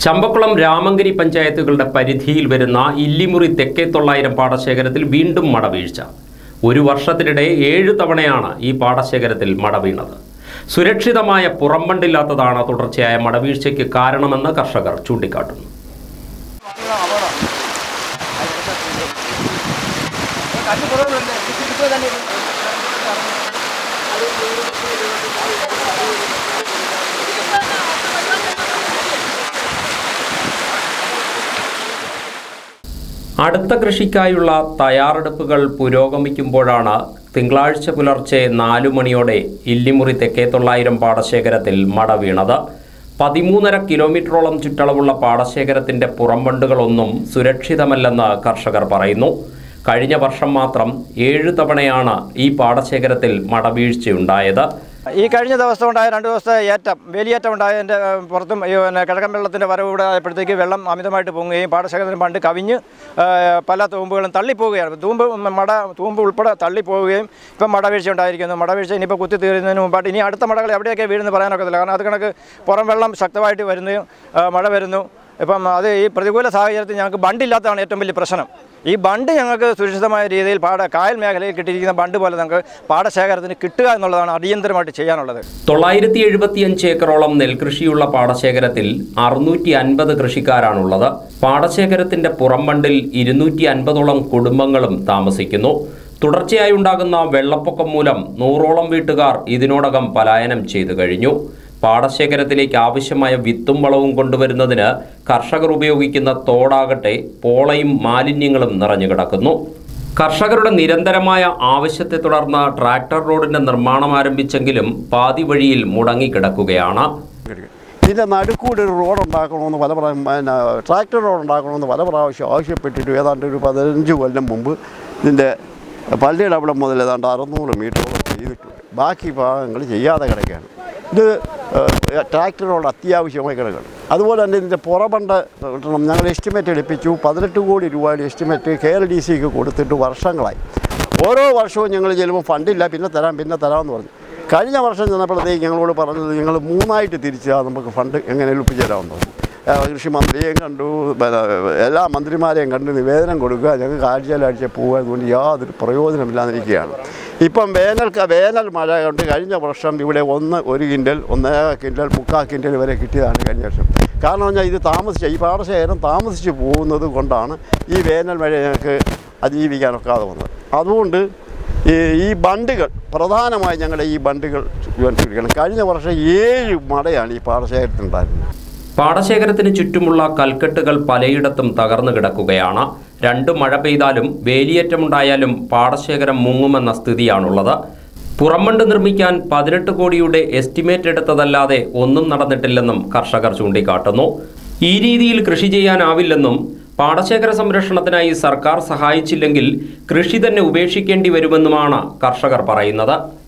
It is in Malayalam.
ചമ്പക്കുളം രാമങ്കരി പഞ്ചായത്തുകളുടെ പരിധിയിൽ വരുന്ന ഇല്ലിമുറി തെക്കേ തൊള്ളായിരം പാടശേഖരത്തിൽ വീണ്ടും മട വീഴ്ച ഒരു വർഷത്തിനിടെ ഏഴ് തവണയാണ് ഈ പാടശേഖരത്തിൽ മട വീണത് സുരക്ഷിതമായ പുറംബണ്ടില്ലാത്തതാണ് തുടർച്ചയായ മടവീഴ്ചയ്ക്ക് കാരണമെന്ന് കർഷകർ ചൂണ്ടിക്കാട്ടുന്നു അടുത്ത കൃഷിക്കായുള്ള തയ്യാറെടുപ്പുകൾ പുരോഗമിക്കുമ്പോഴാണ് തിങ്കളാഴ്ച പുലർച്ചെ നാലു മണിയോടെ ഇല്ലിമുറി തെക്കേ തൊള്ളായിരം പാടശേഖരത്തിൽ മട വീണത് പതിമൂന്നര കിലോമീറ്ററോളം ചുറ്റളവുള്ള പാടശേഖരത്തിന്റെ പുറംബണ്ടുകളൊന്നും സുരക്ഷിതമല്ലെന്ന് കർഷകർ പറയുന്നു കഴിഞ്ഞ വർഷം മാത്രം ഏഴ് തവണയാണ് ഈ പാടശേഖരത്തിൽ മടവീഴ്ചയുണ്ടായത് ഈ കഴിഞ്ഞ ദിവസം ഉണ്ടായ രണ്ട് ദിവസത്തെ ഏറ്റം വേലിയേറ്റം ഉണ്ടായതിൻ്റെ ഏഹ്, പുറത്തും ഈ പിന്നെ കിഴക്കൻ വെള്ളത്തിൻ്റെ വരവ് ഇവിടെ ആയപ്പോഴത്തേക്ക് വെള്ളം അമിതമായിട്ട് പൊങ്ങുകയും പാടശേഖരത്തിന് പണ്ട് കവിഞ്ഞ് ഏഹ്, പല തൂമ്പുകളും തള്ളിപ്പോവുകയാണ് തൂമ്പ് മട തൂമ്പ് ഉൾപ്പെടെ തള്ളിപ്പോവുകയും ഇപ്പം മടവീഴ്ച ഉണ്ടായിരിക്കുന്നു മടവീഴ്ച ഇനിയിപ്പോൾ കുത്തി തീരുന്നതിന് മുമ്പായിട്ട് ഇനി അടുത്ത മടകൾ എവിടെയൊക്കെ വീഴുന്നു പറയാനൊക്കത്തില്ല കാരണം അത് കണക്ക് പുറം വെള്ളം ശക്തമായിട്ട് വരുന്നു ഏഹ്, മഴ വരുന്നു ഇപ്പം അത് ഈ പ്രതികൂല സാഹചര്യത്തിൽ ഞങ്ങൾക്ക് ബണ്ടില്ലാത്തതാണ് ഏറ്റവും വലിയ പ്രശ്നം ഈ ബണ്ട് ഞങ്ങൾക്ക് സുരക്ഷിതമായ രീതിയിൽ പാട കായൽ മേഖലയിൽ കിട്ടിയിരിക്കുന്ന ബണ്ട് പോലെ നമുക്ക് പാടശേഖരത്തിന് കിട്ടുക എന്നുള്ളതാണ് അടിയന്തരമായിട്ട് ചെയ്യാനുള്ളത് തൊള്ളായിരത്തി എഴുപത്തിയഞ്ച് ഏക്കറോളം നെൽകൃഷിയുള്ള പാടശേഖരത്തിൽ അറുന്നൂറ്റി അൻപത് കൃഷിക്കാരാണുള്ളത് പാടശേഖരത്തിന്റെ പുറംബണ്ടിൽ ഇരുന്നൂറ്റി അൻപതോളം കുടുംബങ്ങളും താമസിക്കുന്നു തുടർച്ചയായി ഉണ്ടാകുന്ന വെള്ളപ്പൊക്കം മൂലം നൂറോളം വീട്ടുകാർ ഇതിനോടകം പലായനം ചെയ്തു കഴിഞ്ഞു പാടശേഖരത്തിലേക്ക് ആവശ്യമായ വിത്തും വളവും കൊണ്ടുവരുന്നതിന് കർഷകർ ഉപയോഗിക്കുന്ന തോടാകട്ടെ പോളയും മാലിന്യങ്ങളും നിറഞ്ഞു കിടക്കുന്നു കർഷകരുടെ നിരന്തരമായ ആവശ്യത്തെ തുടർന്ന് ട്രാക്ടർ റോഡിന്റെ നിർമ്മാണം ആരംഭിച്ചെങ്കിലും പാതി വഴിയിൽ മുടങ്ങിക്കിടക്കുകയാണ് ഇതിൻ്റെ നടുക്കൂടെ ഒരു റോഡ് ഉണ്ടാക്കണമെന്ന് പല പ്രാവശ്യം പിന്നെ ട്രാക്ടർ റോഡ് ഉണ്ടാക്കണമെന്ന് പല പ്രാവശ്യം ആവശ്യപ്പെട്ടിട്ട് ഏതാണ്ട് ഒരു പതിനഞ്ച് കൊല്ലം മുമ്പ് ഇതിൻ്റെ പള്ളിയുടെ അവിടെ മുതൽ ഏതാണ്ട് അറുന്നൂറ് മീറ്ററോളം ചെയ്തിട്ടുണ്ട് ബാക്കി ഭാഗങ്ങൾ ചെയ്യാതെ കിടക്കുകയാണ് ഇത് ഏഹ്, ട്രാക്ടർ റോഡ് അത്യാവശ്യമായി കിടക്കുകയാണ് അതുപോലെ തന്നെ ഇതിൻ്റെ പുറബണ്ട് കിട്ടണം ഞങ്ങൾ എസ്റ്റിമേറ്റ് എടുപ്പിച്ചു പതിനെട്ട് കോടി രൂപയുടെ എസ്റ്റിമേറ്റ് കെ എൽ ഡി സിക്ക് കൊടുത്തിട്ട് വർഷങ്ങളായി ഓരോ വർഷവും ഞങ്ങൾ ചെല്ലുമ്പോൾ ഫണ്ടില്ല പിന്നെ തരാം പിന്നെ തരാമെന്ന് പറഞ്ഞു കഴിഞ്ഞ വർഷം ചെന്നപ്പോഴത്തേക്ക് ഞങ്ങളോട് പറഞ്ഞത് ഞങ്ങൾ മൂന്നായിട്ട് തിരിച്ചാൽ നമുക്ക് ഫണ്ട് എങ്ങനെയും ഒപ്പിച്ചു തരാമെന്ന് പറഞ്ഞു ആ, കൃഷി മന്ത്രിയെയും കണ്ടു പിന്നെ എല്ലാ മന്ത്രിമാരെയും കണ്ട് നിവേദനം കൊടുക്കുക ഞങ്ങൾക്ക് ആഴ്ചയിലാഴ്ച പോകുക അതുകൊണ്ട് യാതൊരു പ്രയോജനമില്ലാതിരിക്കുകയാണ് ഇപ്പം വേനൽ വേനൽ മഴ കൊണ്ട് കഴിഞ്ഞ വർഷം ഇവിടെ ഒന്ന് ഒരു കിൻഡൽ ഒന്നര കിൻഡൽ മുക്കാൽ കിൻഡൽ വരെ കിട്ടിയതാണ് കഴിഞ്ഞ വർഷം കാരണം പറഞ്ഞാൽ ഇത് താമസിച്ച ഈ പാടശേഖരം താമസിച്ച് പോകുന്നത് കൊണ്ടാണ് ഈ വേനൽ മഴ ഞങ്ങൾക്ക് അതിജീവിക്കാനൊക്കാതെ വന്നത് അതുകൊണ്ട് ഈ ഈ ബണ്ടുകൾ പ്രധാനമായി ഞങ്ങളുടെ ഈ ബണ്ടുകൾ പിടിക്കണം കഴിഞ്ഞ വർഷം ഏഴ് മടയാണ് ഈ പാടശേഖരത്തിനുണ്ടായിരുന്നത് പാടശേഖരത്തിന് ചുറ്റുമുള്ള കൽക്കെട്ടുകൾ പലയിടത്തും തകർന്നു കിടക്കുകയാണ് രണ്ട് മഴ പെയ്താലും വേലിയേറ്റമുണ്ടായാലും പാടശേഖരം മുങ്ങുമെന്ന സ്ഥിതിയാണുള്ളത് പുറമണ്ട് നിർമ്മിക്കാൻ പതിനെട്ട് കോടിയുടെ എസ്റ്റിമേറ്റ് എടുത്തതല്ലാതെ ഒന്നും നടന്നിട്ടില്ലെന്നും കർഷകർ ചൂണ്ടിക്കാട്ടുന്നു ഈ രീതിയിൽ കൃഷി ചെയ്യാനാവില്ലെന്നും പാടശേഖര സംരക്ഷണത്തിനായി സർക്കാർ സഹായിച്ചില്ലെങ്കിൽ കൃഷി തന്നെ ഉപേക്ഷിക്കേണ്ടി വരുമെന്നുമാണ് കർഷകർ പറയുന്നത്